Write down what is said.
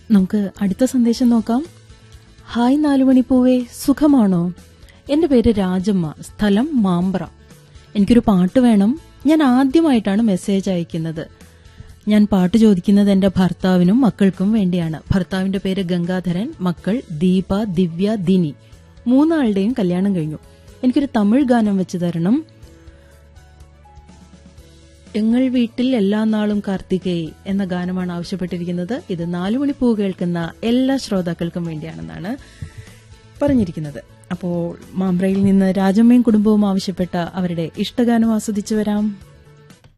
നമുക്ക് അടുത്ത സന്ദേശം നോക്കാം ഹായ് നാലുമണിപ്പൂവേ സുഖമാണോ എന്റെ പേര് രാജമ്മ സ്ഥലം മാമ്പ്ര എനിക്കൊരു പാട്ട് വേണം ഞാൻ ആദ്യമായിട്ടാണ് മെസ്സേജ് അയക്കുന്നത് ഞാൻ പാട്ട് ചോദിക്കുന്നത് എന്റെ ഭർത്താവിനും മക്കൾക്കും വേണ്ടിയാണ് ഭർത്താവിന്റെ പേര് ഗംഗാധരൻ മക്കൾ ദീപ ദിവ്യ ദിനി മൂന്നാളുടെയും കല്യാണം കഴിഞ്ഞു എനിക്കൊരു തമിഴ് ഗാനം വെച്ച് തരണം എങ്ങൾ വീട്ടിൽ എല്ലാ നാളും കാർത്തികേയി എന്ന ഗാനമാണ് ആവശ്യപ്പെട്ടിരിക്കുന്നത് ഇത് നാലുമണി പൂ കേൾക്കുന്ന എല്ലാ ശ്രോതാക്കൾക്കും വേണ്ടിയാണെന്നാണ് പറഞ്ഞിരിക്കുന്നത് അപ്പോൾ മാമ്പ്രയിൽ നിന്ന് രാജമ്മയും കുടുംബവും ആവശ്യപ്പെട്ട അവരുടെ ഇഷ്ടഗാനം ആസ്വദിച്ചു വരാം